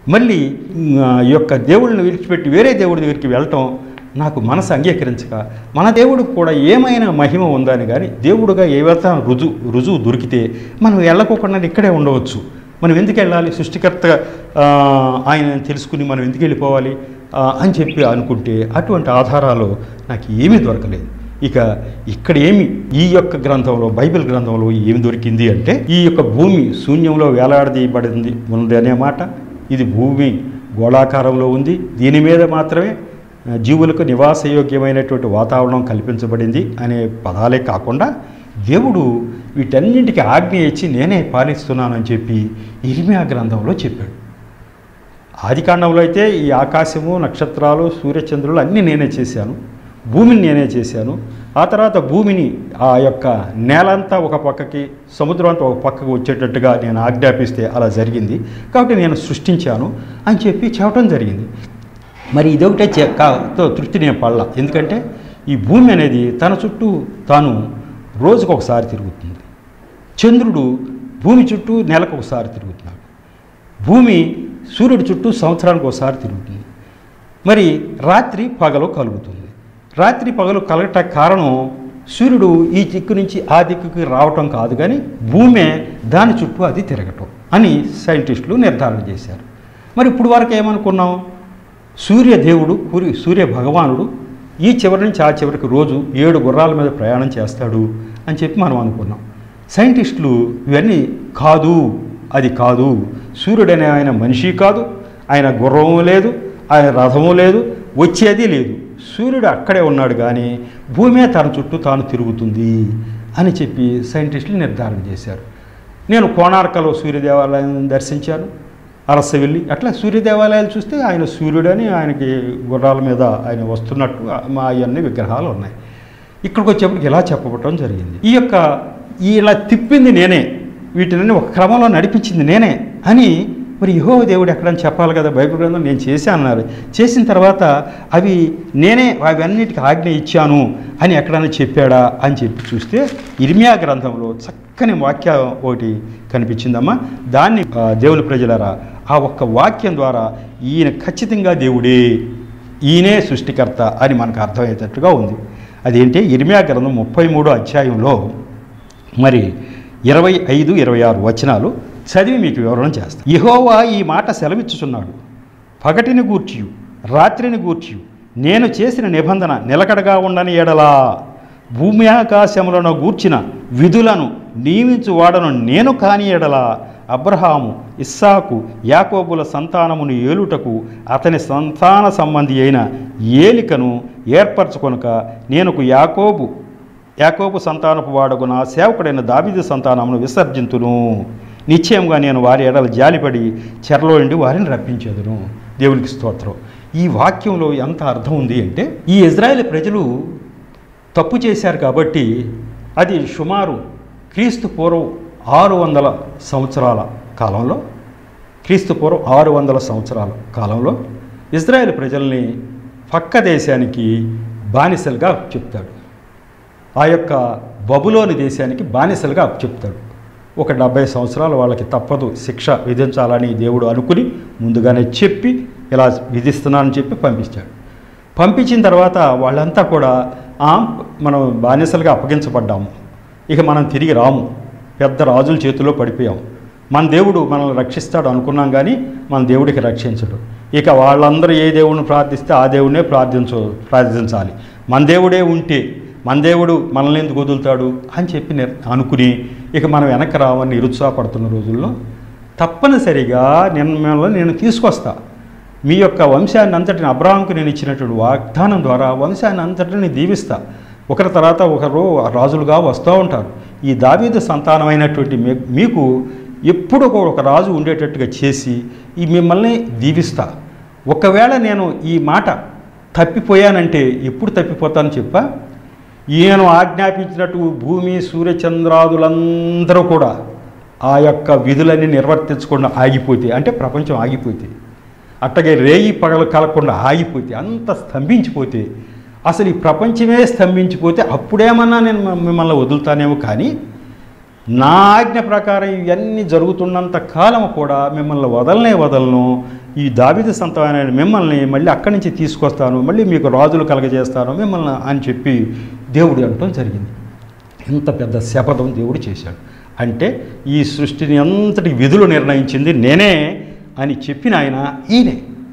మళ్ళీ ఆ, ఈ యొక్క దేవుడిని విడిచిపెట్టి వేరే దేవుడి దగ్గరికి వెళ్ళటం నాకు మనసు అంగీకరించక మన దేవుడికి కూడా ఏమైనా మహిమ ఉందని కానీ దేవుడుగా ఏవైతే రుజువు రుజువు దొరికితే మనం వెళ్ళకోకుండా ఇక్కడే ఉండవచ్చు మనం ఎందుకు వెళ్ళాలి సృష్టికర్త ఆ, ఆయన తెలుసుకుని మనం ఎందుకు వెళ్ళిపోవాలి ఆ, అని చెప్పి అనుకుంటే అటువంటి ఆధారాలు నాకు ఏమీ దొరకలేదు ఇక ఇక్కడ ఏమి ఈ యొక్క గ్రంథంలో బైబిల్ గ్రంథంలో ఏమి దొరికింది అంటే ఈ యొక్క భూమి శూన్యంలో వేలాడదీయబడింది ఉంది అనే మాట ఇది భూమి గోళాకారంలో ఉంది దీని మీద మాత్రమే ఆ, జీవులకు నివాసయోగ్యమైనటువంటి వాతావరణం కల్పించబడింది అనే పదాలే కాకుండా దేవుడు వీటన్నింటికి ఆజ్ఞ ఇచ్చి నేనే పాలిస్తున్నానని చెప్పి ఇర్మియా గ్రంథంలో చెప్పాడు ఆదికాండంలో అయితే ఈ ఆకాశము నక్షత్రాలు సూర్యచంద్రులు అన్నీ నేనే చేశాను భూమిని నేనే చేశాను ఆ తర్వాత భూమిని ఆ యొక్క నేలంతా ఒక పక్కకి సముద్రం అంతా ఒక పక్కకు వచ్చేటట్టుగా నేను ఆజ్ఞాపిస్తే అలా జరిగింది కాబట్టి నేను సృష్టించాను అని చెప్పి చెప్పడం జరిగింది మరి ఇదొకటే చే- కా- తో తృప్తి నేను పడలా ఎందుకంటే ఈ భూమి అనేది తన చుట్టూ తాను రోజుకు ఒకసారి తిరుగుతుంది చంద్రుడు భూమి చుట్టూ నెలకు ఒకసారి తిరుగుతున్నాడు భూమి సూర్యుడి చుట్టూ సంవత్సరానికి ఒకసారి తిరుగుతుంది మరి రాత్రి పగలు కలుగుతుంది రాత్రి పగలు కలగట కారణం సూర్యుడు ఈ దిక్కు నుంచి ఆ దిక్కుకి రావటం కాదు కానీ భూమే దాని చుట్టూ అది తిరగటం అని సైంటిస్టులు నిర్ధారణ చేశారు మరి ఇప్పుడు వరకు ఏమనుకున్నాం సూర్య దేవుడు కురి సూర్య భగవానుడు ఈ చివరి నుంచి ఆ చివరికి రోజు ఏడు గుర్రాల మీద ప్రయాణం చేస్తాడు అని చెప్పి మనం అనుకున్నాం సైంటిస్టులు ఇవన్నీ కాదు అది కాదు సూర్యుడు అనే ఆయన మనిషి కాదు ఆయన గుర్రము లేదు ఆయన రథము లేదు వచ్చేది లేదు సూర్యుడు అక్కడే ఉన్నాడు కానీ భూమే తన చుట్టూ తాను తిరుగుతుంది అని చెప్పి సైంటిస్టులు నిర్ధారణ చేశారు నేను కోణార్కలో సూర్య దేవాలయం దర్శించాను అరస వెళ్ళి అట్లా సూర్య దేవాలయాలు చూస్తే ఆయన సూర్యుడని ఆయనకి గుర్రాల మీద ఆయన వస్తున్నట్టు మా అవన్నీ విగ్రహాలు ఉన్నాయి ఇక్కడికి వచ్చేప్పటికి ఇలా చెప్పబడటం జరిగింది ఈ యొక్క ఈ ఇలా తిప్పింది నేనే వీటిని ఒక క్రమంలో నడిపించింది నేనే అని మరి యహో దేవుడు ఎక్కడని చెప్పాలి కదా బైబిల్ గ్రంథం నేను చేశాను అన్నారు చేసిన తర్వాత అవి నేనే అవన్నిటికి ఆజ్ఞ ఇచ్చాను అని ఎక్కడైనా చెప్పాడా అని చెప్పి చూస్తే ఇర్మియా గ్రంథంలో చక్కని వాక్యం ఒకటి కనిపించిందమ్మా దాన్ని ఆ, దేవుని ప్రజలరా ఆ ఒక్క వాక్యం ద్వారా ఈయన ఖచ్చితంగా దేవుడే ఈయనే సృష్టికర్త అని మనకు అర్థమయ్యేటట్టుగా ఉంది అదేంటి ఇర్మియా గ్రంథం ముప్పై మూడో అధ్యాయంలో మరి ఇరవై ఐదు ఇరవై ఆరు వచనాలు చదివి మీకు వివరణ చేస్తాను యెహోవా ఈ మాట సెలవిచ్చుచున్నాడు పగటిని గూర్చియు రాత్రిని గూర్చియు నేను చేసిన నిబంధన నిలకడగా ఉండని ఎడలా భూమి ఆకాశములను గూర్చిన విధులను నియమించు వాడను నేను కాని ఎడలా అబ్రహాము ఇస్సాకు యాకోబుల సంతానమును ఏలుటకు అతని సంతాన సంబంధి అయిన ఏలికను ఏర్పరచుకొనక నేనుకు యాకోబు యాకోబు సంతానపు వాడకు నా సేవకుడైన దావీదు సంతానమును విసర్జింతును నిశ్చయంగా నేను వారి ఎడల జాలిపడి చెరలో నుండి వారిని రప్పించేదును దేవునికి స్తోత్రం ఈ వాక్యంలో ఎంత అర్థం ఉంది అంటే ఈ ఇజ్రాయేల్ ప్రజలు తప్పు చేశారు కాబట్టి అది సుమారు క్రీస్తు పూర్వం ఆరు వందల సంవత్సరాల కాలంలో క్రీస్తు పూర్వం ఆరు వందల సంవత్సరాల కాలంలో ఇజ్రాయేల్ ప్రజల్ని పక్క దేశానికి బానిసలుగా చెప్తాడు ఆ యొక్క బబులోని దేశానికి బానిసలుగా చెప్తాడు ఒక డెబ్బై సంవత్సరాలు వాళ్ళకి తప్పదు శిక్ష విధించాలని దేవుడు అనుకుని ముందుగానే చెప్పి ఇలా విధిస్తున్నానని చెప్పి పంపించాడు పంపించిన తర్వాత వాళ్ళంతా కూడా "ఆ, మనం బానిసలుగా అప్పగించబడ్డాము ఇక మనం తిరిగి రాము పెద్ద రాజుల చేతిలో పడిపోయాం మన దేవుడు మనల్ని రక్షిస్తాడు అనుకున్నాం కానీ మన దేవుడికి రక్షించడు ఇక వాళ్ళందరూ ఏ దేవుడిని ప్రార్థిస్తే ఆ దేవుడినే ప్రార్థించ ప్రార్థించాలి మన దేవుడే ఉంటే మన దేవుడు మనల్ని ఎందుకు వదులుతాడు అని చెప్పి నిర్- అనుకుని ఇక మనం వెనక్కి రావని నిరుత్సాహపడుతున్న రోజుల్లో తప్పనిసరిగా నేను మిమ్మల్ని నేను తీసుకొస్తా మీ యొక్క వంశాన్ని అంతటిని అబ్రాహంకు నేను ఇచ్చినటువంటి వాగ్దానం ద్వారా వంశాన్ని అంతటిని దీవిస్తా ఒకరి తర్వాత ఒకరు రాజులుగా వస్తూ ఉంటారు ఈ దావీదు సంతానమైనటువంటి మీ- మీకు ఎప్పుడు ఒక రాజు ఉండేటట్టుగా చేసి ఈ మిమ్మల్ని దీవిస్తా ఒకవేళ నేను ఈ మాట తప్పిపోయానంటే ఎప్పుడు తప్పిపోతాను చెప్పా ఈయన ఆజ్ఞాపించినట్టు భూమి సూర్యచంద్రాదులందరూ కూడా ఆ యొక్క విధులన్నీ నిర్వర్తించకుండా ఆగిపోతే అంటే ప్రపంచం ఆగిపోతే అట్టగే రేయి పగలు కలగకుండా ఆగిపోతే అంత స్తంభించిపోతే అసలు ఈ ప్రపంచమే స్తంభించిపోతే అప్పుడేమన్నా నేను మ- మిమ్మల్ని వదులుతానేమో కానీ నా ఆజ్ఞ ప్రకారం ఇవన్నీ జరుగుతున్నంత కాలం కూడా మిమ్మల్ని వదలనే వదలను ఈ దావిద సంతానమైన మిమ్మల్ని మళ్ళీ అక్కడి నుంచి తీసుకొస్తాను మళ్ళీ మీకు రాజులు కలగజేస్తాను మిమ్మల్ని అని చెప్పి దేవుడు అనటం జరిగింది ఇంత పెద్ద శపథం దేవుడు చేశాడు అంటే ఈ సృష్టిని అంతటి విధులు నిర్ణయించింది నేనే అని చెప్పిన ఆయన ఈయనే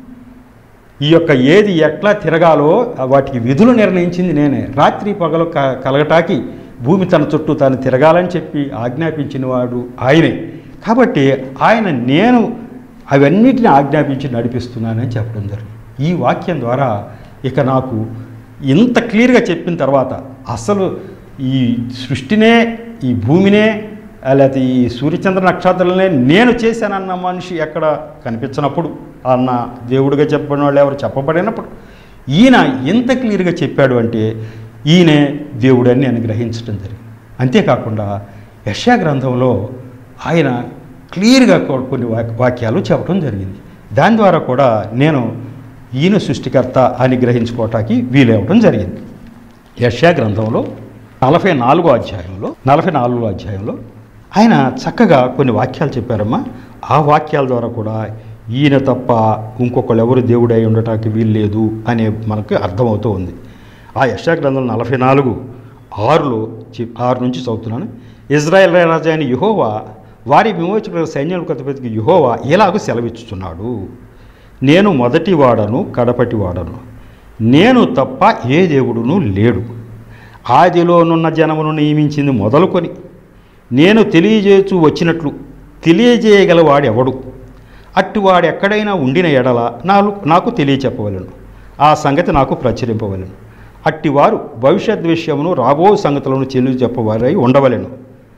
ఈ యొక్క ఏది ఎట్లా తిరగాలో వాటికి విధులు నిర్ణయించింది నేనే రాత్రి పగలు క కలగటాకి భూమి తన చుట్టూ తాను తిరగాలని చెప్పి ఆజ్ఞాపించిన వాడు ఆయనే కాబట్టి ఆయన నేను అవన్నిటిని ఆజ్ఞాపించి నడిపిస్తున్నానని చెప్పడం జరిగింది ఈ వాక్యం ద్వారా ఇక నాకు ఇంత క్లియర్గా చెప్పిన తర్వాత అసలు ఈ సృష్టినే ఈ భూమినే లేకపోతే ఈ సూర్యచంద్ర నక్షత్రాలనే నేను చేశానన్న మనిషి ఎక్కడ కనిపించినప్పుడు అన్న దేవుడిగా చెప్పిన వాళ్ళు ఎవరు చెప్పబడినప్పుడు ఈయన ఎంత క్లియర్గా చెప్పాడు అంటే ఈయనే దేవుడని నేను గ్రహించడం జరిగింది అంతేకాకుండా యశా గ్రంథంలో ఆయన క్లియర్గా కొ- కొన్ని వాక్- వాక్యాలు చెప్పడం జరిగింది దాని ద్వారా కూడా నేను ఈయన సృష్టికర్త అని గ్రహించుకోవటానికి వీలవడం జరిగింది యశా గ్రంథంలో నలభై నాలుగో అధ్యాయంలో నలభై నాలుగో అధ్యాయంలో ఆయన చక్కగా కొన్ని వాక్యాలు చెప్పారమ్మా ఆ వాక్యాల ద్వారా కూడా ఈయన తప్ప ఇంకొకళ్ళు ఎవరు దేవుడై ఉండటానికి వీల్లేదు అనే మనకు అర్థమవుతూ ఉంది ఆ యశా గ్రంథం నలభై నాలుగు ఆరులో చె- ఆరు నుంచి చదువుతున్నాను ఇజ్రాయెల్ రాజా అయిన యుహోవా వారి విమోచకుల సైన్యాలకు అధిపతికి యుహోవా ఇలాగూ సెలవిచ్చుచున్నాడు నేను మొదటి వాడను కడపటి వాడను నేను తప్ప ఏ దేవుడును లేడు ఆదిలోనున్న జనమును నియమించింది మొదలుకొని నేను తెలియజేయచు వచ్చినట్లు తెలియజేయగల వాడెవడు అట్టువాడు ఎక్కడైనా ఉండిన ఎడల నాలు నాకు తెలియచెప్పవలను ఆ సంగతి నాకు ప్రచురింపవలను అట్టివారు భవిష్యత్ విషయమును రాబో సంగతులను తెలియ చెప్పవారై ఉండవలెను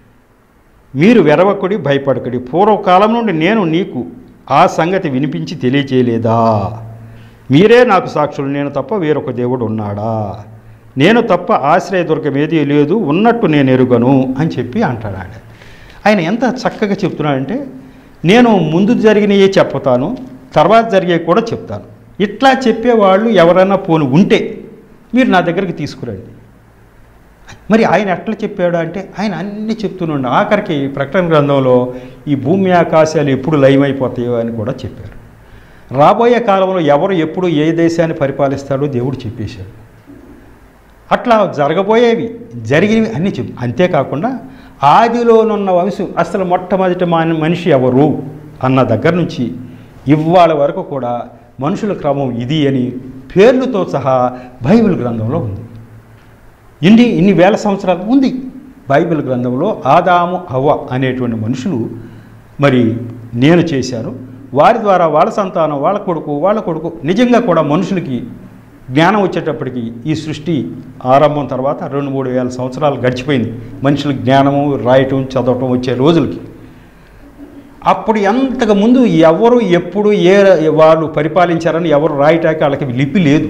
మీరు వెరవకుడి భయపడకుడి పూర్వకాలం నుండి నేను నీకు ఆ సంగతి వినిపించి తెలియచేయలేదా మీరే నాకు సాక్షులు నేను తప్ప వేరొక దేవుడు ఉన్నాడా నేను తప్ప ఆశ్రయదుర్గం ఏదీ లేదు ఉన్నట్టు నేను ఎరుగను అని చెప్పి అంటాడు ఆయన ఆయన ఎంత చక్కగా చెప్తున్నాడంటే నేను ముందు జరిగినవి చెప్తాను తర్వాత జరిగేవి కూడా చెప్తాను ఇట్లా చెప్పేవాళ్ళు ఎవరైనా పోను ఉంటే మీరు నా దగ్గరికి తీసుకురండి మరి ఆయన ఎట్లా చెప్పాడు అంటే ఆయన అన్ని చెప్తున్నాడు ఆఖరికి ప్రకటన గ్రంథంలో ఈ భూమి ఆకాశాలు ఎప్పుడు లయమైపోతాయో అని కూడా చెప్పారు రాబోయే కాలంలో ఎవరు ఎప్పుడు ఏ దేశాన్ని పరిపాలిస్తాడో దేవుడు చెప్పేశాడు అట్లా జరగబోయేవి జరిగినవి అన్నీ చెప్పు అంతేకాకుండా ఆదిలోనున్న వంశం అసలు మొట్టమొదటి మాన- మనిషి ఎవరు అన్న దగ్గర నుంచి ఇవాళ వరకు కూడా మనుషుల క్రమం ఇది అని పేర్లతో సహా బైబిల్ గ్రంథంలో ఉంది ఇన్ని ఇన్ని వేల సంవత్సరాలు ఉంది బైబిల్ గ్రంథంలో ఆదాము అవ్వ అనేటువంటి మనుషులు మరి నేను చేశాను వారి ద్వారా వాళ్ళ సంతానం వాళ్ళ కొడుకు వాళ్ళ కొడుకు నిజంగా కూడా మనుషులకి జ్ఞానం వచ్చేటప్పటికి ఈ సృష్టి ఆరంభం తర్వాత రెండు మూడు వేల సంవత్సరాలు గడిచిపోయింది మనుషులకు జ్ఞానము రాయటం చదవటం వచ్చే రోజులకి అప్పుడు ఎంతకు ముందు ఎవరు ఎప్పుడు ఏ వాళ్ళు పరిపాలించారని ఎవరు రాయటానికి వాళ్ళకి లిపి లేదు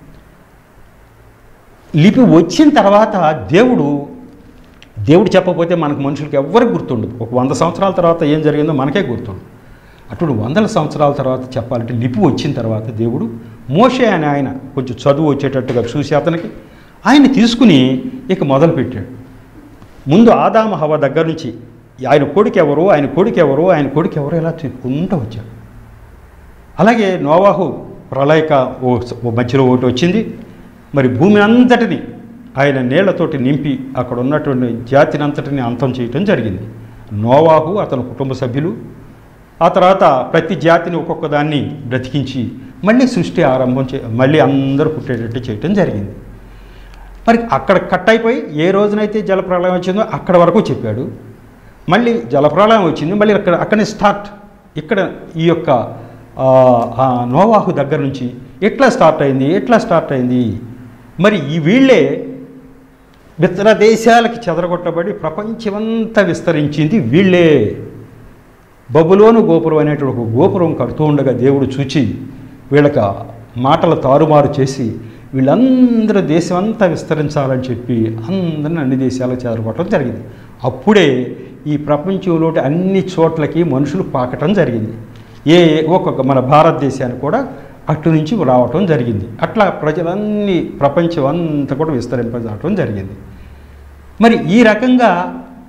లిపి వచ్చిన తర్వాత దేవుడు దేవుడు చెప్పకపోతే మనకు మనుషులకి ఎవ్వరికి గుర్తుండదు ఒక వంద సంవత్సరాల తర్వాత ఏం జరిగిందో మనకే గుర్తుండదు అటు వందల సంవత్సరాల తర్వాత చెప్పాలంటే లిపి వచ్చిన తర్వాత దేవుడు మోషే అని ఆయన కొంచెం చదువు వచ్చేటట్టుగా చూసి అతనికి ఆయన తీసుకుని ఇక మొదలుపెట్టాడు ముందు ఆదామ హవ దగ్గర నుంచి ఆయన కొడుకు ఎవరు ఆయన కొడుకు ఎవరు ఆయన కొడుకు ఎవరు ఇలా చెప్పుకుంటూ వచ్చాడు అలాగే నోవాహు ప్రళయక ఓ ఓ మధ్యలో ఒకటి వచ్చింది మరి భూమి అంతటిని ఆయన నీళ్లతోటి నింపి అక్కడ ఉన్నటువంటి జాతిని అంతటిని అంతం చేయటం జరిగింది నోవాహు అతని కుటుంబ సభ్యులు ఆ తర్వాత ప్రతి జాతిని ఒక్కొక్క దాన్ని బ్రతికించి మళ్ళీ సృష్టి ఆరంభం చే మళ్ళీ అందరూ పుట్టేటట్టు చేయటం జరిగింది మరి అక్కడ కట్ అయిపోయి ఏ రోజునైతే జలప్రళయం వచ్చిందో అక్కడ వరకు చెప్పాడు మళ్ళీ జలప్రళయం వచ్చింది మళ్ళీ అక్కడ అక్కడనే స్టార్ట్ ఇక్కడ ఈ యొక్క ఆ, ఆ నోవాహు దగ్గర నుంచి ఎట్లా స్టార్ట్ అయింది ఎట్లా స్టార్ట్ అయింది మరి ఈ వీళ్ళే ఇతర దేశాలకి చెదరగొట్టబడి ప్రపంచమంతా విస్తరించింది వీళ్ళే బబులోను గోపురం అనేటువంటి ఒక గోపురం కడుతూ ఉండగా దేవుడు చూచి వీళ్ళకి మాటలు తారుమారు చేసి వీళ్ళందరూ దేశం అంతా విస్తరించాలని చెప్పి అందరిని అన్ని దేశాలకు చెదరగొట్టడం జరిగింది అప్పుడే ఈ ప్రపంచంలోటి అన్ని చోట్లకి మనుషులు పాకటం జరిగింది ఏ ఒక్కొక్క మన భారతదేశానికి కూడా అటు నుంచి రావటం జరిగింది అట్లా ప్రజలన్నీ ప్రపంచం అంతా కూడా విస్తరింపజావటం జరిగింది మరి ఈ రకంగా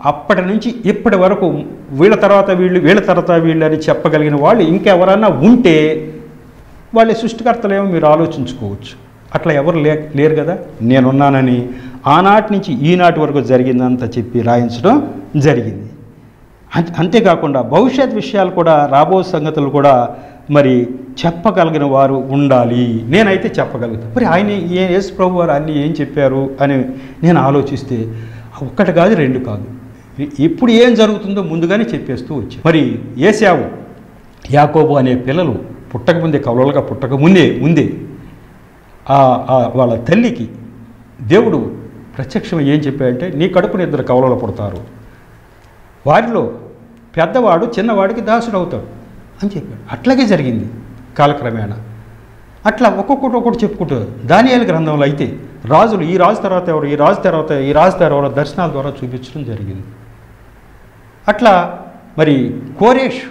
అప్పటి నుంచి ఇప్పటి వరకు వీళ్ళ తర్వాత వీళ్ళు వీళ్ళ తర్వాత వీళ్ళు అని చెప్పగలిగిన వాళ్ళు ఇంకెవరన్నా ఉంటే వాళ్ళ సృష్టికర్తలేమో మీరు ఆలోచించుకోవచ్చు అట్లా ఎవరు లే లేరు కదా నేనున్నానని ఆనాటి నుంచి ఈనాటి వరకు జరిగిందంతా చెప్పి రాయించడం జరిగింది అంతే అంతేకాకుండా భవిష్యత్ విషయాలు కూడా రాబో సంగతులు కూడా మరి చెప్పగలిగిన వారు ఉండాలి నేనైతే చెప్పగలుగుతాను మరి ఆయన ఏ యేసు ప్రభు వారు అన్నీ ఏం చెప్పారు అని నేను ఆలోచిస్తే ఒక్కటి కాదు రెండు కాదు ఎప్పుడు ఏం జరుగుతుందో ముందుగానే చెప్పేస్తూ వచ్చాను మరి ఏసావు యాకోబు అనే పిల్లలు పుట్టకముందే కవలలుగా పుట్టకముందే ముందే ఆ- ఆ వాళ్ళ తల్లికి దేవుడు ప్రత్యక్షం ఏం చెప్పాడంటే నీ కడుపున ఇద్దరు కవలలు పుడతారు వారిలో పెద్దవాడు చిన్నవాడికి దాసుడు అవుతాడు అని చెప్పాడు అట్లాగే జరిగింది కాలక్రమేణా అట్లా ఒక్కొక్కటి ఒక్కొక్కటి చెప్పుకుంటూ దానియాల గ్రంథంలో అయితే రాజులు ఈ రాజు తర్వాత ఎవరు ఈ రాజు తర్వాత ఈ రాజు తర్వాత దర్శనాల ద్వారా చూపించడం జరిగింది అట్లా మరి కోరేష్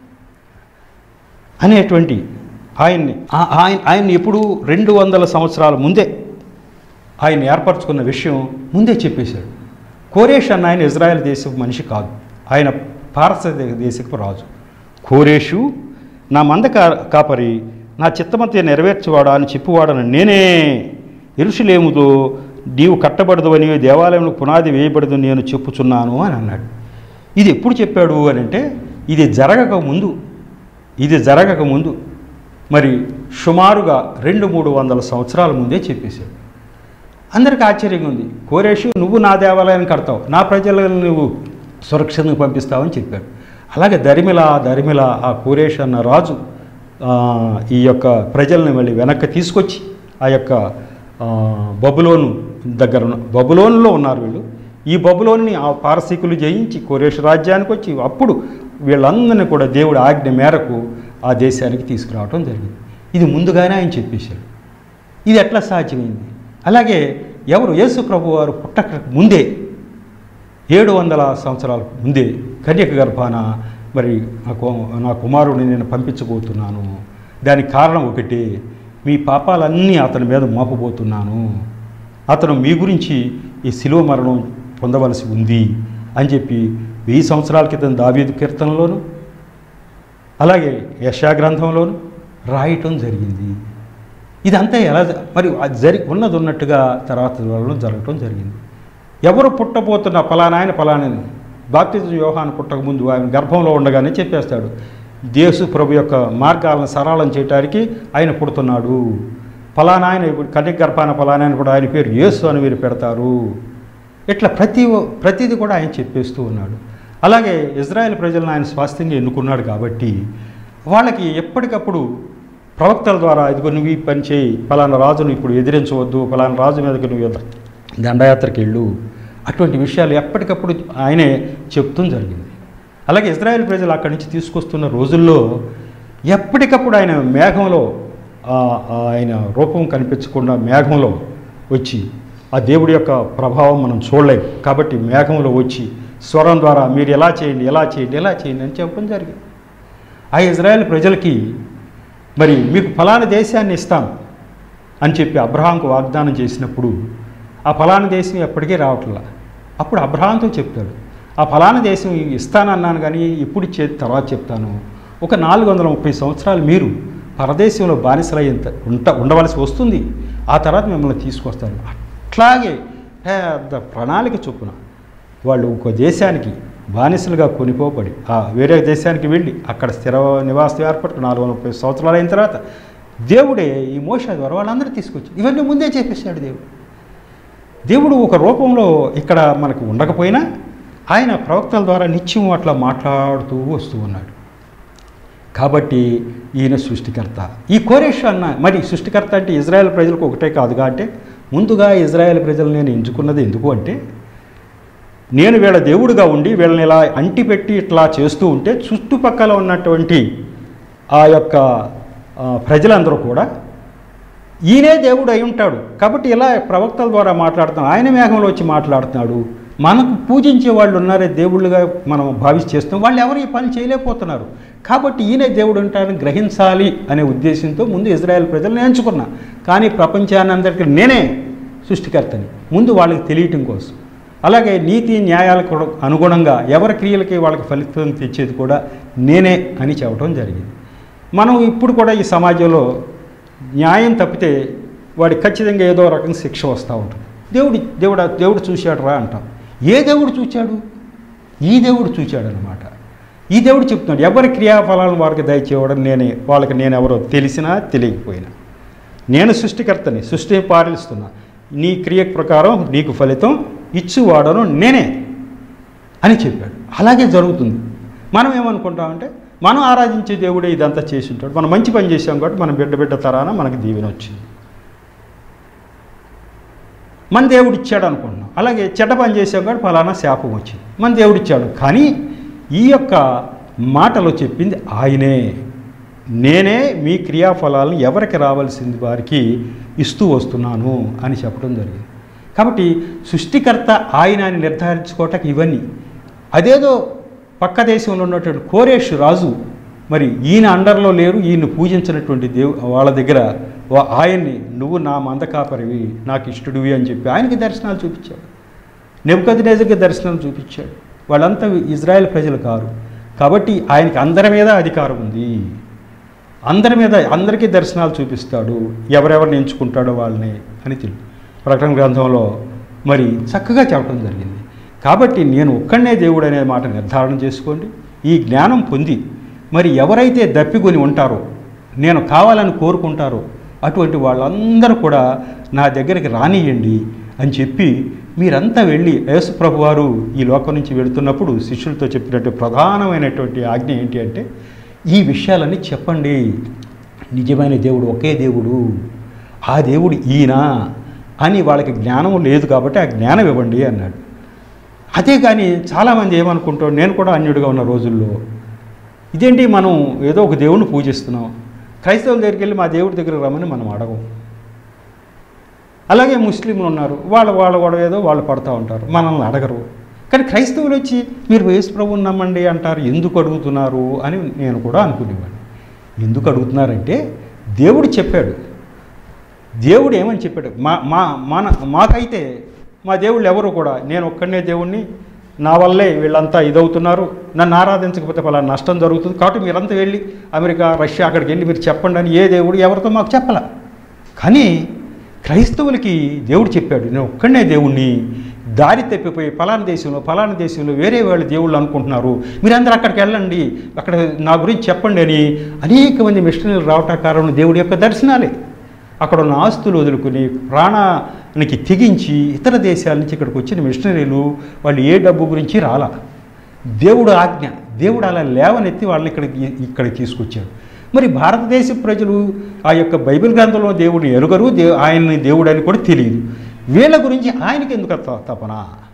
అనేటువంటి ఆయన్ని ఆ- ఆయన ఆయన్ని ఎప్పుడు రెండు వందల సంవత్సరాల ముందే ఆయన ఏర్పరచుకున్న విషయం ముందే చెప్పేశాడు కోరేష్ అన్న ఆయన ఇజ్రాయెల్ దేశపు మనిషి కాదు ఆయన పారస దే- దేశపు రాజు కోరేషు నా మంద కా- కాపరి నా చిత్తమంతే నెరవేర్చేవాడా అని చెప్పువాడను నేనే ఎరుషులేముదో నీవు కట్టబడదు అని దేవాలయంలో పునాది వేయబడదు నేను చెప్పుచున్నాను అని అన్నాడు ఇది ఎప్పుడు చెప్పాడు అని అంటే ఇది జరగక ముందు ఇది జరగక ముందు మరి సుమారుగా రెండు మూడు వందల సంవత్సరాల ముందే చెప్పేశాడు అందరికీ ఆశ్చర్యంగా ఉంది కోరేషు నువ్వు నా దేవాలయాన్ని కడతావు నా ప్రజలను నువ్వు సురక్షితంగా పంపిస్తావని చెప్పాడు అలాగే దరిమిల దరిమిల ఆ కోరేష్ అన్న రాజు ఆ, ఈ యొక్క ప్రజల్ని మళ్ళీ వెనక్కి తీసుకొచ్చి ఆ యొక్క ఆ, బబులోను దగ్గర ఉన్న బబులోనులో ఉన్నారు వీళ్ళు ఈ బబులోన్ని ఆ పారసీకులు జయించి కోరేష్ రాజ్యానికి వచ్చి అప్పుడు వీళ్ళందరినీ కూడా దేవుడి ఆజ్ఞ మేరకు ఆ దేశానికి తీసుకురావడం జరిగింది ఇది ముందుగానే ఆయన చెప్పేశాడు ఇది ఎట్లా సాధ్యమైంది అలాగే ఎవరు యేసు ప్రభు వారు పుట్టక ముందే ఏడు వందల సంవత్సరాల ముందే కన్యక గర్భాన మరి నా కు- నా కుమారుడిని నేను పంపించబోతున్నాను దానికి కారణం ఒకటి మీ పాపాలన్నీ అతని మీద మోపబోతున్నాను అతను మీ గురించి ఈ శిలువ మరణం పొందవలసి ఉంది అని చెప్పి వెయ్యి సంవత్సరాల క్రితం దావీదు కీర్తనలోను అలాగే యశా గ్రంథంలోను రాయటం జరిగింది ఇదంతా ఎలా జ- మరి అది జరి ఉన్నది ఉన్నట్టుగా తర్వాత వల్ల జరగటం జరిగింది ఎవరు పుట్టబోతున్న ఫలానా ఆయన ఫలానని బాప్తిజం యోహాను పుట్టక ముందు ఆయన గర్భంలో ఉండగానే చెప్పేస్తాడు దేశు ప్రభు యొక్క మార్గాలను సరళం చేయటానికి ఆయన పుడుతున్నాడు ఫలానా ఆయన ఇప్పుడు కన్యక గర్భాన ఫలానా ఆయన కూడా ఆయన పేరు యేసు అని వీరు పెడతారు ఇట్లా ప్రతి ఒ- ప్రతిదీ కూడా ఆయన చెప్పేస్తూ ఉన్నాడు అలాగే ఇజ్రాయెల్ ప్రజలను ఆయన స్వాస్థ్యంగా ఎన్నుకున్నాడు కాబట్టి వాళ్ళకి ఎప్పటికప్పుడు ప్రవక్తల ద్వారా ఇదిగో నువ్వు ఈ పని చేయి ఫలానా రాజును ఇప్పుడు ఎదిరించవద్దు ఫలానా రాజు మీదకి నువ్వు యుద్ధ- దండయాత్రకి వెళ్ళు అటువంటి విషయాలు ఎప్పటికప్పుడు ఆయనే చెప్తూ జరిగింది అలాగే ఇజ్రాయెల్ ప్రజలు అక్కడి నుంచి తీసుకొస్తున్న రోజుల్లో ఎప్పటికప్పుడు ఆయన మేఘంలో ఆ, ఆ ఆయన రూపం కనిపించకుండా మేఘంలో వచ్చి ఆ దేవుడి యొక్క ప్రభావం మనం చూడలేం కాబట్టి మేఘంలో వచ్చి స్వరం ద్వారా మీరు ఎలా చేయండి ఎలా చేయండి ఎలా చేయండి అని చెప్పడం జరిగింది ఆ ఇజ్రాయెల్ ప్రజలకి మరి మీకు ఫలానా దేశాన్ని ఇస్తాను అని చెప్పి అబ్రహాంకు వాగ్దానం చేసినప్పుడు ఆ ఫలానా దేశం ఎప్పటికీ రావట్లా అప్పుడు అబ్రహాంతో చెప్తాడు ఆ ఫలానా దేశం ఇస్తానన్నాను కానీ ఎప్పుడు ఇచ్చే తర్వాత చెప్తాను ఒక నాలుగు వందల ముప్పై సంవత్సరాలు మీరు పరదేశంలో బానిసలయ్యేంత ఉంట ఉండవలసి వస్తుంది ఆ తర్వాత మిమ్మల్ని తీసుకొస్తాను అట్లాగే పెద్ద ప్రణాళిక చొప్పున వాళ్ళు ఇంకో దేశానికి బానిసలుగా కొనిపోబడి ఆ వేరే దేశానికి వెళ్ళి అక్కడ స్థిర నివాసం ఏర్పడి నాలుగు వందల ముప్పై సంవత్సరాలు అయిన తర్వాత దేవుడే ఈ మోష ద్వారా వాళ్ళందరూ తీసుకొచ్చి ఇవన్నీ ముందే చెప్పేశాడు దేవుడు దేవుడు ఒక రూపంలో ఇక్కడ మనకు ఉండకపోయినా ఆయన ప్రవక్తల ద్వారా నిత్యం అట్లా మాట్లాడుతూ వస్తూ ఉన్నాడు కాబట్టి ఈయన సృష్టికర్త ఈ కోరేష్ అన్న మరి సృష్టికర్త అంటే ఇజ్రాయెల్ ప్రజలకు ఒకటే కాదుగా అంటే ముందుగా ఇజ్రాయెల్ ప్రజలు నేను ఎంచుకున్నది ఎందుకు అంటే నేను వీళ్ళ దేవుడిగా ఉండి వీళ్ళని ఇలా అంటిపెట్టి ఇట్లా చేస్తూ ఉంటే చుట్టుపక్కల ఉన్నటువంటి ఆ యొక్క ఆ, ప్రజలందరూ కూడా ఈయనే దేవుడు అయి ఉంటాడు కాబట్టి ఇలా ప్రవక్తల ద్వారా మాట్లాడుతున్నాడు ఆయన మేఘంలో వచ్చి మాట్లాడుతున్నాడు మనకు పూజించే వాళ్ళు ఉన్నారే దేవుళ్ళుగా మనం భావించి చేస్తాం వాళ్ళు ఎవరు ఈ పని చేయలేకపోతున్నారు కాబట్టి ఈయనే దేవుడు ఉంటారని గ్రహించాలి అనే ఉద్దేశంతో ముందు ఇజ్రాయెల్ ప్రజలను ఎంచుకున్నా కానీ ప్రపంచాన్ని అందరికీ నేనే సృష్టికర్తని ముందు వాళ్ళకి తెలియటం కోసం అలాగే నీతి న్యాయాలకు కూడా అనుగుణంగా ఎవరి క్రియలకి వాళ్ళకి ఫలితం తెచ్చేది కూడా నేనే అని చెప్పడం జరిగింది మనం ఇప్పుడు కూడా ఈ సమాజంలో న్యాయం తప్పితే వాడికి ఖచ్చితంగా ఏదో రకంగా శిక్ష వస్తూ ఉంటుంది దేవుడి దేవుడు దేవుడు చూశాడు రా అంటాం ఏ దేవుడు చూచాడు ఈ దేవుడు చూచాడు అనమాట ఈ దేవుడు చెప్తున్నాడు ఎవరి క్రియాఫలాలను వారికి దయచేయడం నేనే వాళ్ళకి నేను ఎవరో తెలిసినా తెలియకపోయినా నేను సృష్టికర్తని సృష్టిని పాలిస్తున్నా నీ క్రియ ప్రకారం నీకు ఫలితం ఇచ్చువాడను నేనే అని చెప్పాడు అలాగే జరుగుతుంది మనం ఏమనుకుంటామంటే మనం ఆరాధించే దేవుడే ఇదంతా చేసి ఉంటాడు మనం మంచి పని చేసాం కాబట్టి మన బిడ్డ బిడ్డ తరాన మనకి దీవెన వచ్చింది మన దేవుడు ఇచ్చాడు అనుకుంటున్నాం అలాగే చెడ్డ పని చేసాం కాబట్టి ఫలానా శాపం వచ్చింది మన దేవుడు ఇచ్చాడు కానీ ఈ యొక్క మాటలో చెప్పింది ఆయనే నేనే మీ క్రియాఫలాలను ఎవరికి రావాల్సింది వారికి ఇస్తూ వస్తున్నాను అని చెప్పడం జరిగింది కాబట్టి సృష్టికర్త ఆయన అని నిర్ధారించుకోవటానికి ఇవన్నీ అదేదో పక్క దేశంలో ఉన్నటువంటి కోరేష్ రాజు మరి ఈయన అండర్లో లేరు ఈయన పూజించినటువంటి దేవు వాళ్ళ దగ్గర వా- ఆయన్ని నువ్వు నా మందకాపరివి నాకు ఇష్టడివి అని చెప్పి ఆయనకి దర్శనాలు చూపించాడు నెబుకద్నేజర్కి దర్శనం చూపించాడు వాళ్ళంతా ఇజ్రాయెల్ ప్రజలు కారు కాబట్టి ఆయనకి అందరి మీద అధికారం ఉంది అందరి మీద అందరికీ దర్శనాలు చూపిస్తాడు ఎవరెవరిని ఎంచుకుంటాడో వాళ్ళని అని తెలుసు ప్రకటన గ్రంథంలో మరి చక్కగా చెప్పడం జరిగింది కాబట్టి నేను ఒక్కడనే దేవుడు అనే మాట నిర్ధారణ చేసుకోండి ఈ జ్ఞానం పొంది మరి ఎవరైతే దప్పికొని ఉంటారో నేను కావాలని కోరుకుంటారో అటువంటి వాళ్ళందరూ కూడా నా దగ్గరికి రానియండి అని చెప్పి మీరంతా వెళ్ళి యేసు ప్రభు వారు ఈ లోకం నుంచి వెళుతున్నప్పుడు శిష్యులతో చెప్పినట్టు ప్రధానమైనటువంటి ఆజ్ఞ ఏంటి అంటే ఈ విషయాలన్నీ చెప్పండి నిజమైన దేవుడు ఒకే దేవుడు ఆ దేవుడు ఈయన అని వాళ్ళకి జ్ఞానం లేదు కాబట్టి ఆ జ్ఞానం ఇవ్వండి అన్నాడు అదే కానీ చాలామంది ఏమనుకుంటాం నేను కూడా అన్యుడిగా ఉన్న రోజుల్లో ఇదేంటి మనం ఏదో ఒక దేవుడిని పూజిస్తున్నాం క్రైస్తవుల దగ్గరికి వెళ్ళి మా దేవుడి దగ్గర రమ్మని మనం అడగం అలాగే ముస్లింలు ఉన్నారు వాళ్ళ వాళ్ళ గొడవ ఏదో వాళ్ళు పడుతూ ఉంటారు మనల్ని అడగరు కానీ క్రైస్తవులు వచ్చి మీరు యేసు ప్రభువుని నమ్మండి అంటారు ఎందుకు అడుగుతున్నారు అని నేను కూడా అనుకునేవాడిని ఎందుకు అడుగుతున్నారంటే దేవుడు చెప్పాడు దేవుడు ఏమని చెప్పాడు మా మా మన మాకైతే మా దేవుళ్ళు ఎవరు కూడా నేను ఒక్కడనే దేవుణ్ణి నా వల్లే వీళ్ళంతా ఇదవుతున్నారు నన్ను ఆరాధించకపోతే పలా నష్టం జరుగుతుంది కాబట్టి మీరంతా వెళ్ళి అమెరికా రష్యా అక్కడికి వెళ్ళి మీరు చెప్పండి అని ఏ దేవుడు ఎవరితో మాకు చెప్పాల కానీ క్రైస్తవులకి దేవుడు చెప్పాడు నేను ఒక్కడనే దేవుణ్ణి దారి తప్పిపోయి ఫలానా దేశంలో ఫలానా దేశంలో వేరే వాళ్ళు దేవుళ్ళు అనుకుంటున్నారు మీరందరూ అక్కడికి వెళ్ళండి అక్కడ నా గురించి చెప్పండి అని అనేక మంది మిషనరీలు రావటం కారణం దేవుడి యొక్క దర్శనాలే అక్కడ ఉన్న ఆస్తులు వదులుకుని ప్రాణానికి తెగించి ఇతర దేశాల నుంచి ఇక్కడికి వచ్చిన మిషనరీలు వాళ్ళు ఏ డబ్బు గురించి రాలా దేవుడు ఆజ్ఞ దేవుడు అలా లేవనెత్తి వాళ్ళని ఇక్కడికి ఇక్కడికి తీసుకొచ్చాడు మరి భారతదేశ ప్రజలు ఆ యొక్క బైబిల్ గ్రంథంలో దేవుడిని ఎరుగరు దే ఆయన్ని దేవుడు అని కూడా తెలియదు వీళ్ళ గురించి ఆయనకి ఎందుకు త- తపన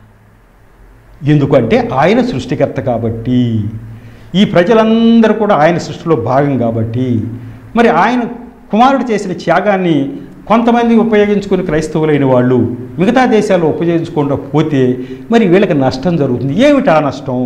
ఎందుకంటే ఆయన సృష్టికర్త కాబట్టి ఈ ప్రజలందరూ కూడా ఆయన సృష్టిలో భాగం కాబట్టి మరి ఆయన కుమారుడు చేసిన త్యాగాన్ని కొంతమంది ఉపయోగించుకుని క్రైస్తవులైన వాళ్ళు మిగతా దేశాల్లో ఉపయోగించుకుండా పోతే మరి వీళ్ళకి నష్టం జరుగుతుంది ఏమిటి ఆ నష్టం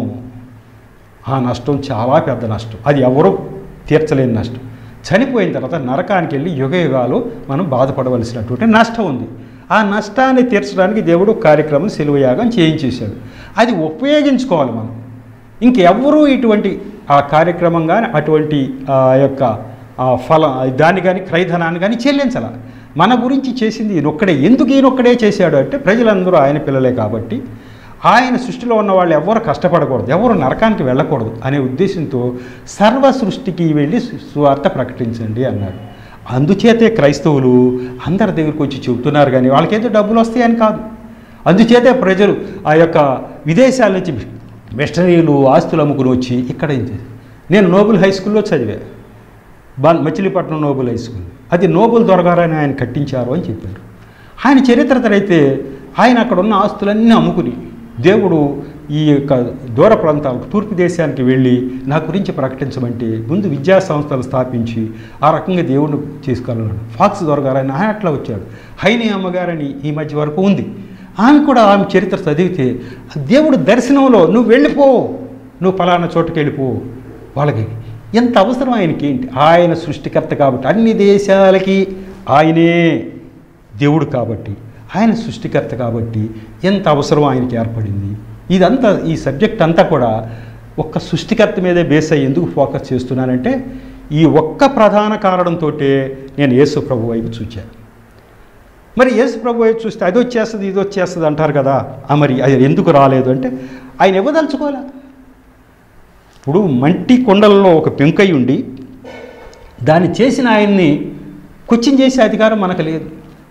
ఆ నష్టం చాలా పెద్ద నష్టం అది ఎవరూ తీర్చలేని నష్టం చనిపోయిన తర్వాత నరకానికి వెళ్ళి యుగ యుగాలు మనం బాధపడవలసినటువంటి నష్టం ఉంది ఆ నష్టాన్ని తీర్చడానికి దేవుడు కార్యక్రమం సెలవుయాగం చేయించేశాడు అది ఉపయోగించుకోవాలి మనం ఇంకెవ్వరూ ఇటువంటి ఆ కార్యక్రమం కానీ అటువంటి ఆ యొక్క ఆ ఫల దాన్ని కానీ క్రైధనాన్ని కానీ చెల్లించాల మన గురించి చేసింది ఈయనొక్కడే ఎందుకు ఈయనొక్కడే చేశాడు అంటే ప్రజలందరూ ఆయన పిల్లలే కాబట్టి ఆయన సృష్టిలో ఉన్న వాళ్ళు ఎవరు కష్టపడకూడదు ఎవరు నరకానికి వెళ్ళకూడదు అనే ఉద్దేశంతో సర్వ సృష్టికి వెళ్ళి సు- సువార్త ప్రకటించండి అన్నాడు అందుచేతే క్రైస్తవులు అందరి దగ్గరికి వచ్చి చెబుతున్నారు కానీ వాళ్ళకేదో డబ్బులు వస్తాయని కాదు అందుచేతే ప్రజలు ఆ యొక్క విదేశాల నుంచి మిషనరీలు ఆస్తులు అమ్ముకుని వచ్చి ఇక్కడ ఏం చేశారు నేను నోబుల్ హై స్కూల్లో చదివా బా మచిలీపట్నం నోబుల్ హై స్కూల్ అది నోబుల్ దొరగారని ఆయన కట్టించారు అని చెప్పారు ఆయన చరిత్ర అయితే ఆయన అక్కడ ఉన్న ఆస్తులన్నీ అమ్ముకుని దేవుడు ఈ యొక్క దూర ప్రాంతాలకు తూర్పు దేశానికి వెళ్ళి నా గురించి ప్రకటించమంటే ముందు విద్యా సంస్థలు స్థాపించి ఆ రకంగా దేవుడిని తీసుకెళ్ళాడు ఫాక్స్ దొరగారని ఆయన అట్లా వచ్చాడు హైని అమ్మగారని ఈ మధ్య వరకు ఉంది ఆమె కూడా ఆమె చరిత్ర చదివితే దేవుడు దర్శనంలో నువ్వు వెళ్ళిపో నువ్వు ఫలానా చోటుకి వెళ్ళిపో వాళ్ళకి ఎంత అవసరం ఆయనకి ఏంటి ఆయన సృష్టికర్త కాబట్టి అన్ని దేశాలకి ఆయనే దేవుడు కాబట్టి ఆయన సృష్టికర్త కాబట్టి ఎంత అవసరం ఆయనకి ఏర్పడింది ఇదంతా ఈ సబ్జెక్ట్ అంతా కూడా ఒక్క సృష్టికర్త మీదే బేస్ అయ్యి ఎందుకు ఫోకస్ చేస్తున్నానంటే ఈ ఒక్క ప్రధాన కారణంతో నేను యేసు ప్రభు వైపు చూచాను మరి యేసు ప్రభు వైపు చూస్తే అది వచ్చేస్తుంది ఇది వచ్చేస్తుంది అంటారు కదా ఆ మరి అది ఎందుకు రాలేదు అంటే ఆయన ఇవ్వదలుచుకోలే ఇప్పుడు మంటి కొండలలో ఒక పెంకై ఉండి దాన్ని చేసిన ఆయన్ని కుచ్చిం చేసే అధికారం మనకు లేదు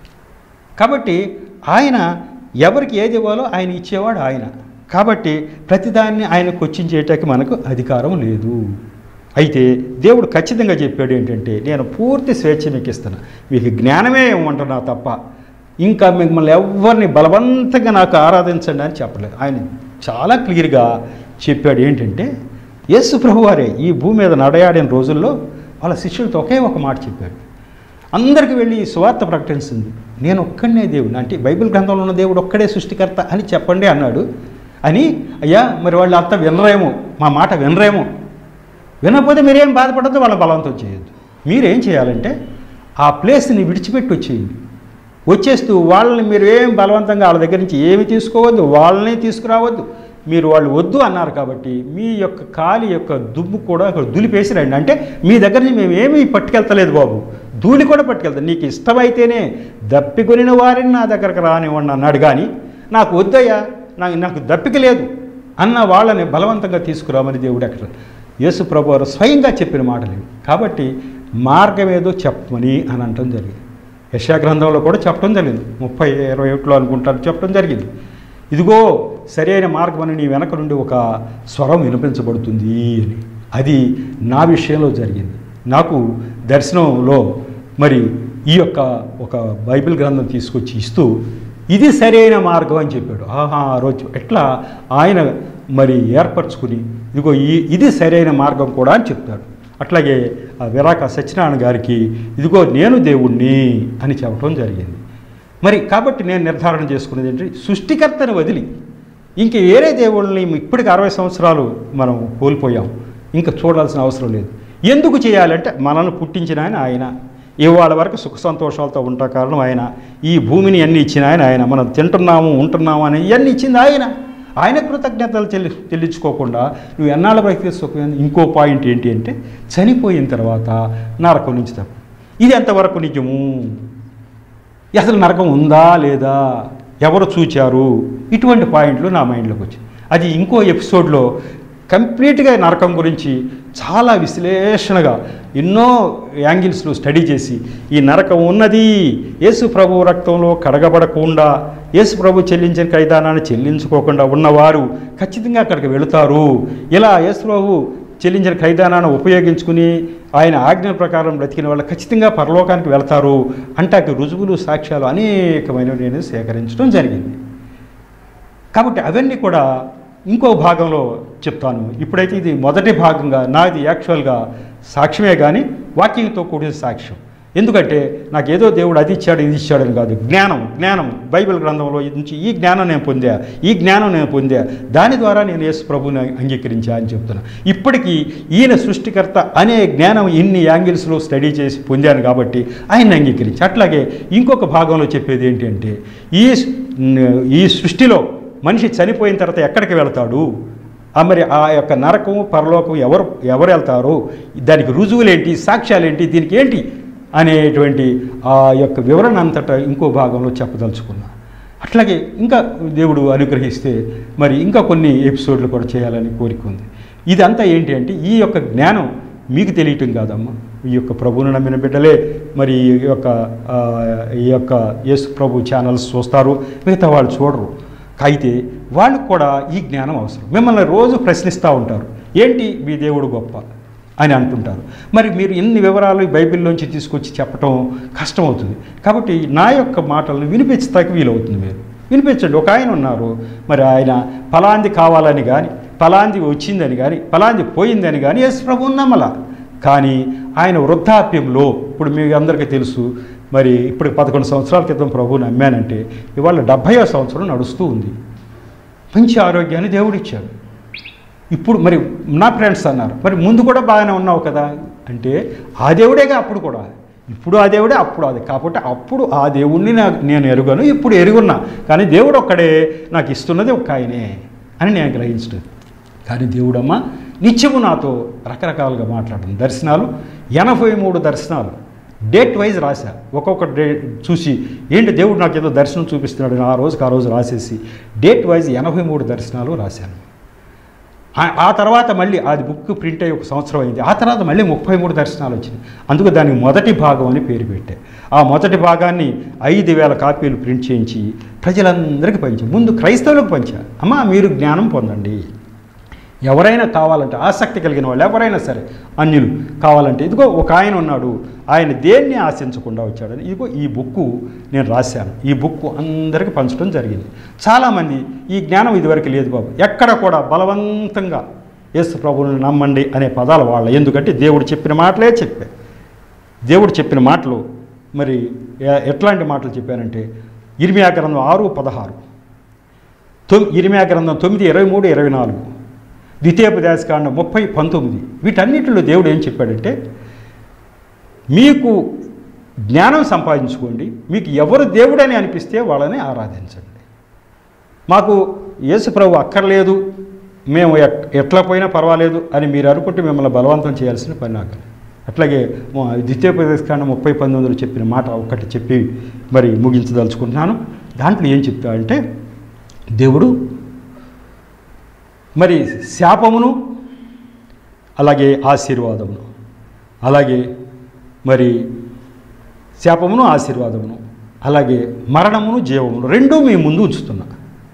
కాబట్టి ఆయన ఎవరికి ఏది ఇవ్వాలో ఆయన ఇచ్చేవాడు ఆయన కాబట్టి ప్రతిదాన్ని ఆయన క్వశ్చన్ చేయటానికి మనకు అధికారం లేదు అయితే దేవుడు ఖచ్చితంగా చెప్పాడు ఏంటంటే నేను పూర్తి స్వేచ్ఛ మీకు ఇస్తాను మీకు జ్ఞానమే ఇవ్వమంటున్నా తప్ప ఇంకా మిమ్మల్ని ఎవరిని బలవంతంగా నాకు ఆరాధించండి అని చెప్పలేదు ఆయన చాలా క్లియర్గా చెప్పాడు ఏంటంటే యేసు ప్రభువారే ఈ భూమి మీద నడయాడిన రోజుల్లో వాళ్ళ శిష్యులతో ఒకే ఒక మాట చెప్పాడు అందరికి వెళ్ళి ఈ సువార్త ప్రకటించింది నేను ఒక్కడనే దేవుడు అంటే బైబిల్ గ్రంథంలో ఉన్న దేవుడు ఒక్కడే సృష్టికర్త అని చెప్పండి అన్నాడు అని అయ్యా మరి వాళ్ళు అంతా వినరేమో మా మాట వినరేమో వినకపోతే మీరేం బాధపడద్దు వాళ్ళ బలవంతం చేయొద్దు మీరేం చేయాలంటే ఆ ప్లేస్ని విడిచిపెట్టి వచ్చేయండి వచ్చేస్తూ వాళ్ళని మీరు ఏం బలవంతంగా వాళ్ళ దగ్గర నుంచి ఏమి తీసుకోవద్దు వాళ్ళని తీసుకురావద్దు మీరు వాళ్ళు వద్దు అన్నారు కాబట్టి మీ యొక్క కాలి యొక్క దుమ్ము కూడా అక్కడ దులిపేసి రండి అంటే మీ దగ్గర నుంచి మేము ఏమీ పట్టుకెళ్తలేదు బాబు ధూళి కూడా పట్టుకెళ్తాం నీకు ఇష్టమైతేనే దప్పికొనిన వారిని నా దగ్గరకు రానివ్వండి అన్నాడు కానీ నాకు వద్దయ్యా నాకు నాకు దప్పిక లేదు అన్న వాళ్ళని బలవంతంగా తీసుకురామని దేవుడు అక్కడ యేసు ప్రభు వారు స్వయంగా చెప్పిన మాటలు ఇవి. కాబట్టి మార్గం ఏదో చెప్పమని అని అనటం జరిగింది యశా గ్రంథంలో కూడా చెప్పడం జరిగింది ముప్పై ఇరవై ఒకటిలో అనుకుంటాను చెప్పడం జరిగింది ఇదిగో సరైన మార్గం అని నీ వెనక నుండి ఒక స్వరం వినిపించబడుతుంది అని అది నా విషయంలో జరిగింది నాకు దర్శనంలో మరి ఈ యొక్క ఒక బైబిల్ గ్రంథం తీసుకొచ్చి ఇస్తూ ఇది సరైన మార్గం అని చెప్పాడు ఆహా ఆ రోజు ఎట్లా ఆయన మరి ఏర్పరచుకుని ఇదిగో ఈ ఇది సరైన మార్గం కూడా అని చెప్తాడు అట్లాగే ఆ విరాక సత్యనారాయణ గారికి ఇదిగో నేను దేవుణ్ణి అని చెప్పడం జరిగింది మరి కాబట్టి నేను నిర్ధారణ చేసుకున్నది ఏంటి సృష్టికర్తను వదిలి ఇంక వేరే దేవుళ్ళని ఇప్పటికి అరవై సంవత్సరాలు మనం కోల్పోయాం ఇంకా చూడాల్సిన అవసరం లేదు ఎందుకు చేయాలంటే మనల్ని పుట్టించిన ఆయన ఆయన ఇవాళ వరకు సుఖ సంతోషాలతో ఉంటా కారణం ఆయన ఈ భూమిని అన్ని ఇచ్చిన ఆయన ఆయన మనం తింటున్నాము ఉంటున్నాము అని ఇవన్నీ ఇచ్చింది ఆయన ఆయన కృతజ్ఞతలు చెల్లి చెల్లించుకోకుండా నువ్వు ఎన్నాళ్ళ బయట సుఖం ఇంకో పాయింట్ ఏంటి అంటే చనిపోయిన తర్వాత నరకం నుంచి తప్పు ఇది ఎంతవరకు నిజము అసలు నరకం ఉందా లేదా ఎవరు చూచారు ఇటువంటి పాయింట్లు నా మైండ్లోకి వచ్చాయి అది ఇంకో ఎపిసోడ్లో కంప్లీట్గా నరకం గురించి చాలా విశ్లేషణగా ఎన్నో యాంగిల్స్లో స్టడీ చేసి ఈ నరకం ఉన్నది యేసు ప్రభు రక్తంలో కడగబడకుండా యేసు ప్రభు చెల్లించిన ఖైదానాన్ని చెల్లించుకోకుండా ఉన్నవారు ఖచ్చితంగా అక్కడికి వెళుతారు ఇలా యేసు ప్రభు చెల్లించిన ఖైదానాన్ని ఉపయోగించుకుని ఆయన ఆజ్ఞ ప్రకారం బ్రతికిన వాళ్ళు ఖచ్చితంగా పరలోకానికి వెళ్తారు అంటే అక్కడ రుజువులు సాక్ష్యాలు అనేకమైనవి నేను సేకరించడం జరిగింది కాబట్టి అవన్నీ కూడా ఇంకో భాగంలో చెప్తాను ఇప్పుడైతే ఇది మొదటి భాగంగా నాది యాక్చువల్గా సాక్ష్యమే కానీ వాక్యంతో కూడిన సాక్ష్యం ఎందుకంటే నాకు ఏదో దేవుడు అది ఇచ్చాడు ఇది ఇచ్చాడని కాదు జ్ఞానం జ్ఞానం బైబిల్ గ్రంథంలో నుంచి ఈ జ్ఞానం నేను పొందా ఈ జ్ఞానం నేను పొందా దాని ద్వారా నేను యేసు ప్రభుని అంగీకరించా అని చెప్తున్నా ఇప్పటికీ ఈయన సృష్టికర్త అనే జ్ఞానం ఇన్ని యాంగిల్స్లో స్టడీ చేసి పొందాను కాబట్టి ఆయన్ని అంగీకరించి అట్లాగే ఇంకొక భాగంలో చెప్పేది ఏంటంటే ఈ ఈ సృష్టిలో మనిషి చనిపోయిన తర్వాత ఎక్కడికి వెళ్తాడు ఆ మరి ఆ యొక్క నరకం పరలోకం ఎవరు ఎవరు వెళ్తారు దానికి రుజువులేంటి సాక్ష్యాలేంటి దీనికి ఏంటి అనేటువంటి ఆ యొక్క వివరణ అంతటా ఇంకో భాగంలో చెప్పదలుచుకున్నా అట్లాగే ఇంకా దేవుడు అనుగ్రహిస్తే మరి ఇంకా కొన్ని ఎపిసోడ్లు కూడా చేయాలని కోరిక ఉంది ఇదంతా ఏంటి అంటే ఈ యొక్క జ్ఞానం మీకు తెలియటం కాదమ్మా ఈ యొక్క ప్రభువును నమ్మిన బిడ్డలే మరి ఈ యొక్క ఆ, ఈ యొక్క యేసు ప్రభు ఛానల్స్ చూస్తారు మిగతా వాళ్ళు చూడరు అయితే వాళ్ళకు కూడా ఈ జ్ఞానం అవసరం మిమ్మల్ని రోజు ప్రశ్నిస్తూ ఉంటారు ఏంటి మీ దేవుడు గొప్ప అని అంటుంటారు మరి మీరు ఎన్ని వివరాలు ఈ బైబిల్లోంచి తీసుకొచ్చి చెప్పటం కష్టమవుతుంది కాబట్టి నా యొక్క మాటలను వినిపించడానికి వీలవుతుంది మీరు వినిపించండి ఒక ఆయన ఉన్నారు మరి ఆయన ఫలాంది కావాలని కానీ ఫలాంది వచ్చిందని కానీ ఫలాంది పోయిందని కానీ ఎస్ ప్రభు నమ్మల కానీ ఆయన వృద్ధాప్యంలో ఇప్పుడు మీ అందరికీ తెలుసు మరి ఇప్పుడు పదకొండు సంవత్సరాల క్రితం ప్రభువు నమ్మానంటే ఇవాళ డెబ్భైవ సంవత్సరం నడుస్తూ ఉంది మంచి ఆరోగ్యాన్ని దేవుడిచ్చాడు ఇప్పుడు మరి నా ఫ్రెండ్స్ అన్నారు మరి ముందు కూడా బాగానే ఉన్నావు కదా అంటే ఆ దేవుడేగా అప్పుడు కూడా ఇప్పుడు ఆ దేవుడే అప్పుడు అది కాబట్టి అప్పుడు ఆ దేవుణ్ణి నా- నేను ఎరుగను ఇప్పుడు ఎరుగున్నా కానీ దేవుడు ఒక్కడే నాకు ఇస్తున్నది ఒక్క ఆయనే అని నేను గ్రహించడం కానీ దేవుడమ్మ నిత్యము నాతో రకరకాలుగా మాట్లాడింది దర్శనాలు ఎనభై మూడు దర్శనాలు డేట్ వైజ్ రాశా ఒక్కొక్క డే చూసి ఏంటి దేవుడు నాకు ఏదో దర్శనం చూపిస్తున్నాడు అని ఆ రోజుకి ఆ రోజు రాసేసి డేట్ వైజ్ ఎనభై మూడు దర్శనాలు రాశాను ఆ- ఆ తర్వాత మళ్ళీ అది బుక్ ప్రింట్ అయ్యి ఒక సంవత్సరం అయింది ఆ తర్వాత మళ్ళీ ముప్పై మూడు దర్శనాలు వచ్చినాయి అందుకు దానికి మొదటి భాగం అని పేరు పెట్టే ఆ మొదటి భాగాన్ని ఐదు వేల కాపీలు ప్రింట్ చేయించి ప్రజలందరికీ పంచా ముందు క్రైస్తవులకు పంచా అమ్మా మీరు జ్ఞానం పొందండి ఎవరైనా కావాలంటే ఆసక్తి కలిగిన వాళ్ళు ఎవరైనా సరే అన్యులు కావాలంటే ఇదిగో ఒక ఆయన ఉన్నాడు ఆయన దేన్ని ఆశించకుండా వచ్చాడని ఇదిగో ఈ బుక్కు నేను రాశాను ఈ బుక్ అందరికీ పంచడం జరిగింది చాలామంది ఈ జ్ఞానం ఇదివరకు లేదు బాబు ఎక్కడ కూడా బలవంతంగా యేసు ప్రభువుని నమ్మండి అనే పదాలు వాళ్ళ ఎందుకంటే దేవుడు చెప్పిన మాటలే చెప్పా దేవుడు చెప్పిన మాటలు మరి ఎ- ఎట్లాంటి మాటలు చెప్పానంటే ఇరిమియా గ్రంథం ఆరు పదహారు తొమ్ ఇరిమియా గ్రంథం తొమ్మిది ఇరవై మూడు ఇరవై నాలుగు ద్వితీయోపదేశకాండం ముప్పై పంతొమ్మిది వీటన్నిటిలో దేవుడు ఏం చెప్పాడంటే మీకు జ్ఞానం సంపాదించుకోండి మీకు ఎవరు దేవుడని అనిపిస్తే వాళ్ళని ఆరాధించండి మాకు యేసు ప్రభు అక్కర్లేదు మేము ఎట్- ఎట్లా పోయినా పర్వాలేదు అని మీరు అనుకుంటే మిమ్మల్ని బలవంతం చేయాల్సిన పని నాకు అట్లాగే మా ద్వితీయోపదేశకాండం ముప్పై పంతొమ్మిదిలో చెప్పిన మాట ఒకటి చెప్పి మరి ముగించదలుచుకుంటున్నాను దాంట్లో ఏం చెప్తా అంటే దేవుడు మరి శాపమును అలాగే ఆశీర్వాదమును అలాగే మరి శాపమును ఆశీర్వాదమును అలాగే మరణమును జీవమును రెండూ మీ ముందు ఉంచుతున్నా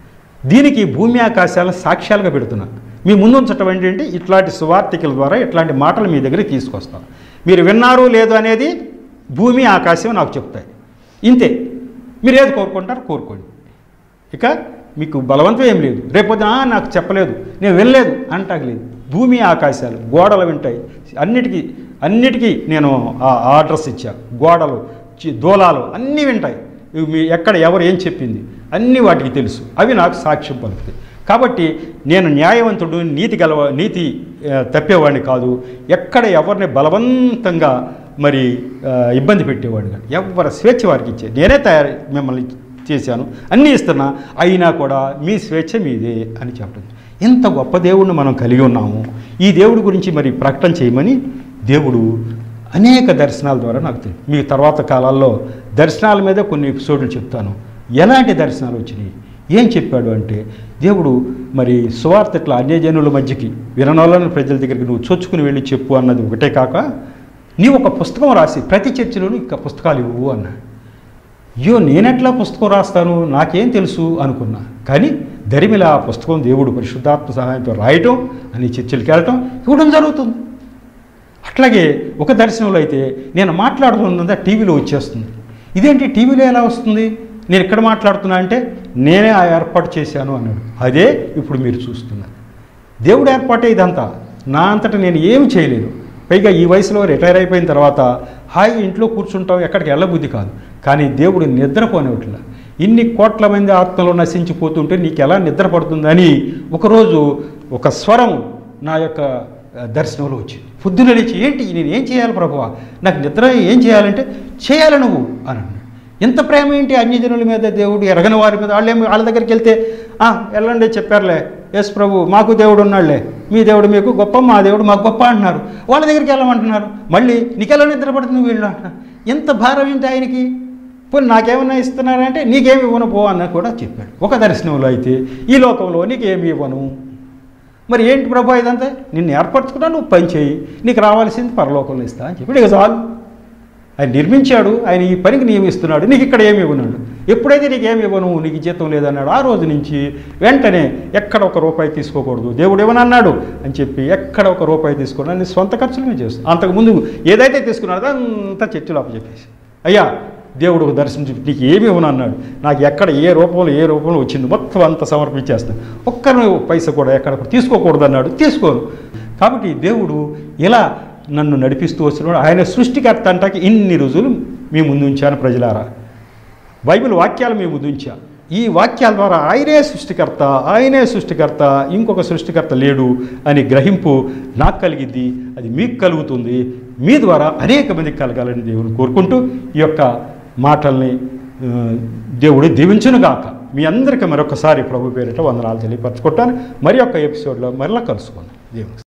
దీనికి భూమి ఆకాశాలను సాక్ష్యాలుగా పెడుతున్నా మీ ముందు ఉంచటం ఏంటంటే ఇట్లాంటి సువార్తికల ద్వారా ఇట్లాంటి మాటలు మీ దగ్గరికి తీసుకొస్తాను మీరు విన్నారు లేదు అనేది భూమి ఆకాశం నాకు చెప్తాయి ఇంతే మీరు ఏది కోరుకుంటారో కోరుకోండి ఇక మీకు బలవంతం ఏం లేదు రేపొద్దున "ఆ, నాకు చెప్పలేదు నేను వినలేదు అంటాగలేదు భూమి ఆకాశాలు గోడలు వింటాయి అన్నిటికీ అన్నిటికీ నేను ఆ అడ్రస్ ఇచ్చా గోడలు చి- దూలాలు అన్నీ వింటాయి ఇవి మీ ఎక్కడ ఎవరు ఏం చెప్పింది అన్నీ వాటికి తెలుసు అవి నాకు సాక్ష్యం పలుకుతాయి కాబట్టి నేను న్యాయవంతుడు నీతి గలవ నీతి ఆ, తప్పేవాడిని కాదు ఎక్కడ ఎవరిని బలవంతంగా మరి ఆ, ఇబ్బంది పెట్టేవాడిని కాదు ఎవరి స్వేచ్ఛ వారికి ఇచ్చే నేనే తయారు మిమ్మల్ని చేశాను అన్నీ ఇస్తున్నా అయినా కూడా మీ స్వేచ్ఛ మీదే అని చెప్పడం ఎంత గొప్ప దేవుడిని మనం కలిగి ఉన్నాము ఈ దేవుడి గురించి మరి ప్రకటన చేయమని దేవుడు అనేక దర్శనాల ద్వారా నాకు తెలియదు మీ తర్వాత కాలాల్లో దర్శనాల మీద కొన్ని ఎపిసోడ్లు చెప్తాను ఎలాంటి దర్శనాలు వచ్చినాయి ఏం చెప్పాడు అంటే దేవుడు మరి సువార్త ఇట్లా అన్యజనుల మధ్యకి విననోళ్ళని ప్రజల దగ్గరికి నువ్వు చొచ్చుకుని వెళ్ళి చెప్పు అన్నది ఒకటే కాక నీవు ఒక పుస్తకం రాసి ప్రతి చర్చిలోనూ ఇక పుస్తకాలు ఇవ్వు అన్నాడు అయ్యో నేనెట్లా పుస్తకం రాస్తాను నాకేం తెలుసు అనుకున్నా కానీ దరిమిల ఆ పుస్తకం దేవుడు పరిశుద్ధాత్మ సహాయంతో రాయటం అని చర్చలకు వెళ్ళటం ఇవ్వడం జరుగుతుంది అట్లాగే ఒక దర్శనంలో అయితే నేను మాట్లాడుతున్నదా టీవీలో వచ్చేస్తుంది ఇదేంటి టీవీలో ఎలా వస్తుంది నేను ఇక్కడ మాట్లాడుతున్నా అంటే నేనే ఆ ఏర్పాటు చేశాను అన్నాడు అదే ఇప్పుడు మీరు చూస్తున్నారు దేవుడు ఏర్పాటే ఇదంతా నా అంతటా నేను ఏమి చేయలేను పైగా ఈ వయసులో రిటైర్ అయిపోయిన తర్వాత హాయి ఇంట్లో కూర్చుంటాం ఎక్కడికి వెళ్ళబుద్ధి కాదు కానీ దేవుడు నిద్రపోనివట్లా ఇన్ని కోట్ల మంది ఆత్మలు నశించిపోతుంటే నీకు ఎలా నిద్ర పడుతుందని ఒకరోజు ఒక స్వరం నా యొక్క ఆ, దర్శనంలో వచ్చింది పొద్దున లేచి ఏంటి నేను ఏం చేయాలి ప్రభువా నాకు నిద్ర ఏం చేయాలంటే చేయాలి నువ్వు అని అన్నాడు ఎంత ప్రేమ ఏంటి అన్యజనుల మీద దేవుడు ఎరగని వారి మీద వాళ్ళేమి వాళ్ళ దగ్గరికి వెళ్తే "ఆ, వెళ్ళండి చెప్పారులే ఎస్ ప్రభు మాకు దేవుడు ఉన్నాడులే మీ దేవుడు మీకు గొప్ప మా దేవుడు మాకు గొప్ప అంటున్నారు వాళ్ళ దగ్గరికి వెళ్ళమంటున్నారు మళ్ళీ నీకెలా నిద్ర పడుతుంది వీళ్ళు అంటున్నారు ఎంత భారం ఏంటి ఆయనకి పోనీ నాకేమన్నా ఇస్తున్నారంటే నీకేమి ఇవ్వను పో అన్న కూడా చెప్పాడు ఒక దర్శనంలో అయితే ఈ లోకంలో నీకేమి ఇవ్వను మరి ఏంటి ప్రభు ఇదంతా నిన్ను ఏర్పరచుకున్నా నువ్వు పని చేయి నీకు రావాల్సింది పరలోకంలో ఇస్తా అని చెప్పి ఇక చాలు ఆయన నిర్మించాడు ఆయన ఈ పనికి నియమిస్తున్నాడు నీకు ఇక్కడ ఏమి ఇవ్వనాడు ఎప్పుడైతే నీకు ఏమి ఇవ్వను నీకు జీతం లేదన్నాడు ఆ రోజు నుంచి వెంటనే ఎక్కడ ఒక రూపాయి తీసుకోకూడదు దేవుడు ఏమనన్నాడు అని చెప్పి ఎక్కడ ఒక రూపాయి తీసుకోవడం నీ సొంత ఖర్చులు నేను చేస్తాను అంతకుముందు ఏదైతే తీసుకున్నాడో అదంతా చర్చలు అప్పచెప్పేసి అయ్యా దేవుడు ఒక దర్శనం చూపి నీకు ఏమి ఇవ్వను అన్నాడు నాకు ఎక్కడ ఏ రూపంలో ఏ రూపంలో వచ్చింది మొత్తం అంతా సమర్పించేస్తాను ఒక్కరు పైస కూడా ఎక్కడ కూడా తీసుకోకూడదు అన్నాడు తీసుకోను కాబట్టి దేవుడు ఇలా నన్ను నడిపిస్తూ వస్తున్నాడు ఆయన సృష్టికర్త అంటాకి ఇన్ని రోజులు మీ ముందు ఉంచాను ప్రజలారా బైబిల్ వాక్యాలు మీ ముందు ఉంచా ఈ వాక్యాల ద్వారా ఆయనే సృష్టికర్త ఆయనే సృష్టికర్త ఇంకొక సృష్టికర్త లేడు అని గ్రహింపు నాకు కలిగిద్ది అది మీకు కలుగుతుంది మీ ద్వారా అనేక మందికి కలగాలని దేవుని కోరుకుంటూ ఈ యొక్క మాటల్ని ఆ, దేవుడు దీవించునుగాక మీ అందరికీ మరొకసారి ప్రభు పేరిట వందనాలు తెలియపరచుకుంటాను మరి యొక్క ఎపిసోడ్లో మరలా కలుసుకుందాం దేవునికి